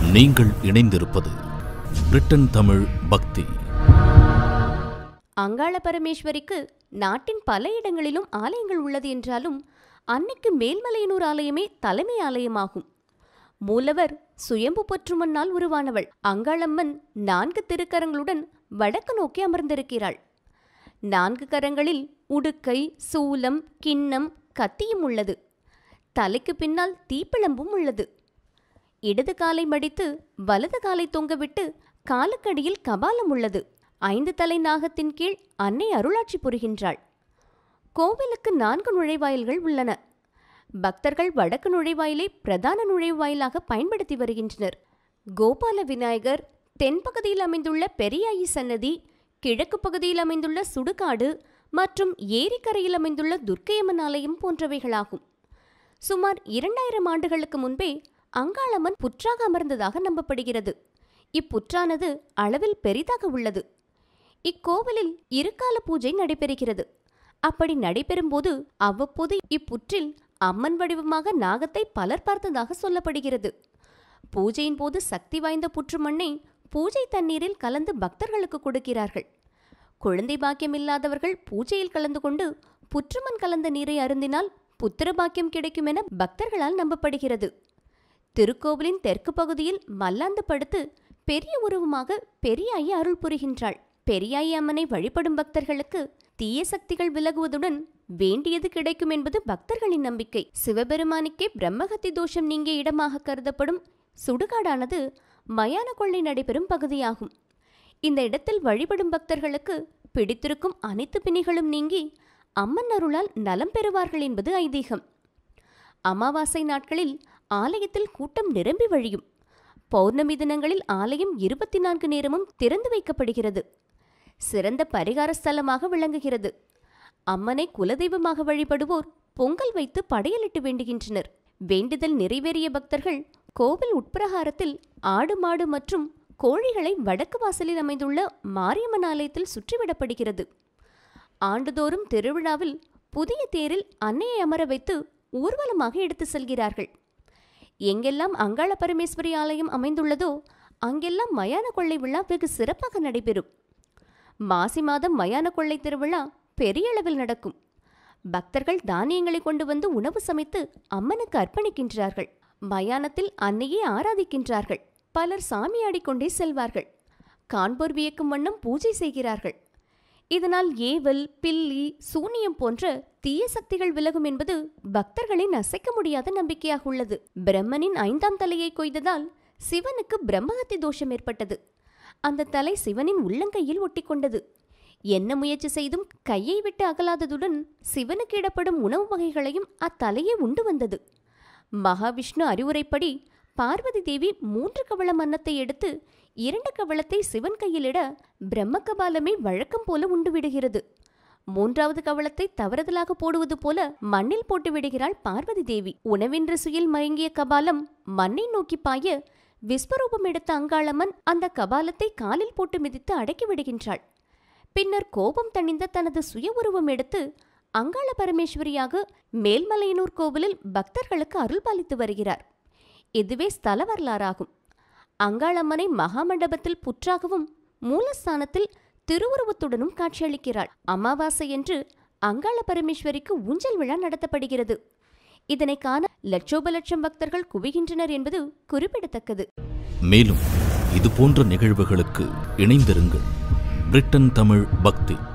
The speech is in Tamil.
நீங்கள் இணைந்திருப்பது பிரிட்டன் தமிழ் பக்தி அங்காள பரமேஸ்வரிக்கு நாட்டின் பல இடங்களிலும் ஆலயங்கள் உள்ளது என்றாலும் அன்னைக்கு மேல்மலையனூர் ஆலயமே தலைமை ஆலயமாகும் மூலவர் சுயம்பு பொற்றுமண்ணால் உருவானவள் அங்காளம்மன் நான்கு திருக்கரங்களுடன் வடக்கு நோக்கி அமர்ந்திருக்கிறாள் நான்கு கரங்களில் உடுக்கை சூலம் கிண்ணம் கத்தியும் உள்ளது தலைக்கு பின்னால் தீப்பிழம்பும் உள்ளது இடது காலை மடித்து வலது காலை தொங்கவிட்டு காலுக்கடியில் கபாலம் உள்ளது ஐந்து தலை நாகத்தின் கீழ் அன்னை அருளாட்சி புரிகின்றாள் கோவிலுக்கு நான்கு நுழைவாயில்கள் உள்ளன பக்தர்கள் வடக்கு நுழைவாயிலை பிரதான நுழைவாயிலாக பயன்படுத்தி வருகின்றனர் கோபால விநாயகர் தென்பகுதியில் அமைந்துள்ள பெரியாயி சன்னதி கிழக்கு பகுதியில் அமைந்துள்ள சுடுகாடு மற்றும் ஏரிக்கரையில் அமைந்துள்ள துர்க்கையம்மன் ஆலயம் போன்றவைகளாகும் சுமார் இரண்டாயிரம் ஆண்டுகளுக்கு முன்பே அங்காளம்மன் புற்றாக அமர்ந்ததாக நம்பப்படுகிறது இப்புற்றானது அளவில் பெரிதாக உள்ளது இக்கோவிலில் இருகால பூஜை நடைபெறுகிறது அப்படி நடைபெறும்போது அவ்வப்போது இப்புற்றில் அம்மன் வடிவமாக நாகத்தை பலர் பார்த்ததாக சொல்லப்படுகிறது பூஜையின் போது சக்தி வாய்ந்த புற்று மண்ணை பூஜை தண்ணீரில் கலந்து பக்தர்களுக்கு கொடுக்கிறார்கள் குழந்தை பாக்கியம் இல்லாதவர்கள் பூஜையில் கலந்து கொண்டு புற்றுமண் கலந்த நீரை அருந்தினால் புத்திர பாக்கியம் கிடைக்கும் என பக்தர்களால் நம்பப்படுகிறது திருக்கோவிலின் தெற்கு பகுதியில் மல்லாந்து படுத்து பெரிய உருவமாக பெரியாயி அருள் புரிகின்றாள் பெரியாயி அம்மனை வழிபடும் பக்தர்களுக்கு தீய சக்திகள் விலகுவதுடன் வேண்டியது கிடைக்கும் என்பது பக்தர்களின் நம்பிக்கை சிவபெருமானுக்கே பிரம்மஹத்தி தோஷம் நீங்கிய இடமாக கருதப்படும் சுடுகாடானது மயான கொள்ளை நடைபெறும் பகுதியாகும் இந்த இடத்தில் வழிபடும் பக்தர்களுக்கு பிடித்திருக்கும் அனைத்து பிணிகளும் நீங்கி அம்மன் அருளால் நலம் பெறுவார்கள் என்பது ஐதீகம் அமாவாசை நாட்களில் ஆலயத்தில் கூட்டம் நிரம்பி வழியும் பௌர்ணமி தினங்களில் ஆலயம் இருபத்தி நான்கு நேரமும் திறந்து வைக்கப்படுகிறது சிறந்த பரிகார ஸ்தலமாக விளங்குகிறது அம்மனை குலதெய்வமாக வழிபடுவோர் பொங்கல் வைத்து படையலிட்டு வேண்டுகின்றனர் வேண்டுதல் நிறைவேறிய பக்தர்கள் கோவில் உட்பிரகாரத்தில் ஆடு மாடு மற்றும் கோழிகளை வடக்கு வாசலில் அமைந்துள்ள மாரியம்மன் ஆலயத்தில் சுற்றிவிடப்படுகிறது ஆண்டுதோறும் திருவிழாவில் புதிய தேரில் அன்னையை அமர வைத்து ஊர்வலமாக எடுத்து செல்கிறார்கள் எங்கெல்லாம் அங்காள பரமேஸ்வரி ஆலயம் அமைந்துள்ளதோ அங்கெல்லாம் மயான கொள்ளை விழா வெகு சிறப்பாக நடைபெறும் மாசி மாதம் மயான கொள்ளை திருவிழா பெரிய அளவில் நடக்கும் பக்தர்கள் தானியங்களை கொண்டு வந்து உணவு சமைத்து அம்மனுக்கு அர்ப்பணிக்கின்றார்கள் மயானத்தில் அன்னையை ஆராதிக்கின்றார்கள் பலர் சாமியாடிக்கொண்டே செல்வார்கள் காண்போர் வியக்கும் வண்ணம் பூஜை செய்கிறார்கள் இதனால் ஏவல் பில்லி சூனியம் போன்ற தீய சக்திகள் விலகும் என்பது பக்தர்களின் அசைக்க முடியாத நம்பிக்கையாக உள்ளது பிரம்மனின் ஐந்தாம் தலையை கொய்ததால் சிவனுக்கு பிரம்மஹத்தி தோஷம் ஏற்பட்டது அந்த தலை சிவனின் உள்ளங்கையில் ஒட்டிக்கொண்டது என்ன முயற்சி செய்தும் கையை விட்டு அகலாததுடன் சிவனுக்கு இடப்படும் உணவு வகைகளையும் அத்தலையே உண்டு வந்தது மகாவிஷ்ணு அறிவுரைப்படி பார்வதி தேவி மூன்று கவளம் அன்னத்தை எடுத்து இரண்டு கவளத்தை சிவன் கையிலிட பிரம்ம கபாலமே வழக்கம் போல உண்டு விடுகிறது மூன்றாவது கவளத்தை தவறுதலாக போடுவது போல மண்ணில் போட்டு விடுகிறாள் பார்வதி தேவி உணவென்ற சுயில் மயங்கிய கபாலம் மண்ணை நோக்கி பாய விஸ்வரூபம் எடுத்த அங்காளம்மன் அந்த கபாலத்தை காலில் போட்டு மிதித்து அடக்கி விடுகின்றாள் பின்னர் கோபம் தணிந்த தனது சுய உருவம் எடுத்து அங்காள பரமேஸ்வரியாக மேல்மலையனூர் கோவிலில் பக்தர்களுக்கு அருள் பாலித்து வருகிறார் இதுவே ஸ்தல வரலாறாகும் அங்காளம்மனை மகாமண்டபத்தில் புற்றாகவும் மூலஸ்தானத்தில் திருவுருவத்துடனும் காட்சியளிக்கிறாள் அமாவாசை என்று அங்காள பரமேஸ்வரிக்கு ஊஞ்சல் விழா நடத்தப்படுகிறது இதனை காண லட்சோப லட்சம் பக்தர்கள் குவிகின்றனர் என்பது குறிப்பிடத்தக்கது மேலும் இது போன்ற நிகழ்வுகளுக்கு இணைந்திருங்கள் பிரிட்டன் தமிழ் பக்தி